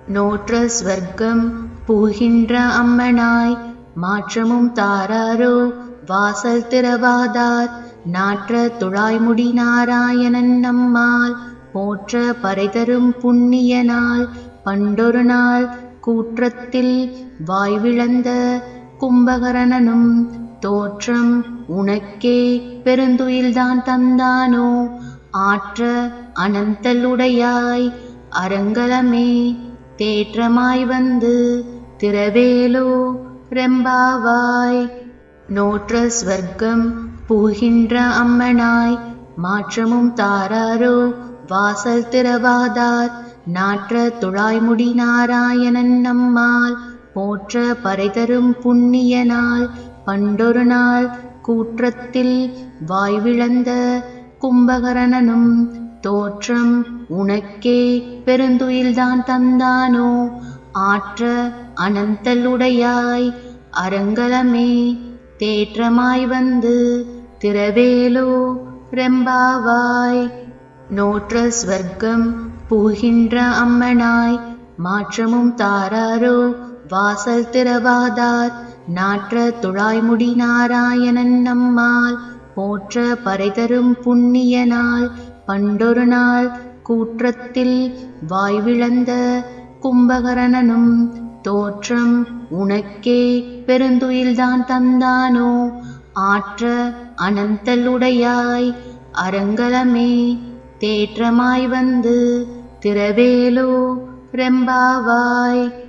நோற்ற ஸ்வர்க்கம் புகின்ற அம்மனாய் மாற்றமும் தாராரோ வாசல் திறவாதார் நாற்ற துழாய்முடி நாராயணன் நம்மால் போற்ற பறைதரும் புண்ணிய நாள் பண்டொரு நாள் கூற்றத்தில் வாய்விழந்த கும்பகரணனும் தோற்றம் உனக்கே பெருந்துயில்தான் தந்தானோ ஆற்ற அனந்தலுடையாய் அரங்கலமே தேற்றமாய் வந்து திரவேலோ ரெம்பாவாய் நோற்ற ஸ்வர்க்கம் புகின்ற அம்மனாய் மாற்றமும் தாராரோ வாசல் திறவாதார் நாற்ற துழாய்முடி நாராயணன் நம்மால் போற்ற பறைதரும் புண்ணிய நாள் பண்டொரு நாள் கூற்றத்தில் வாய்விழந்த கும்பகரணனும் தோற்றம் உனக்கே பெருந்துயில்தான் தந்தானோ ஆற்ற அனந்தலுடையாய் அரங்கலமே தேற்றமாய் வந்து திரவேலோ ரெம்பாவாய் நோற்ற ஸ்வர்க்கம் புகின்ற அம்மனாய் மாற்றமும் தாராரோ வாசல் திறவாதார் நாற்ற துழாய்முடி நாராயணன் நம்மால் போற்ற பறைதரும் புண்ணிய நாள் பண்டொரு நாள் கூற்றத்தில் வாய்விழந்த கும்பகரணனும் தோற்றம் உனக்கே பெருந்துயில்தான் தந்தானோ ஆற்ற அனந்தலுடையாய் அரங்கலமே தேற்றமாய் வந்து திரவேலோ ரெம்பாவாய்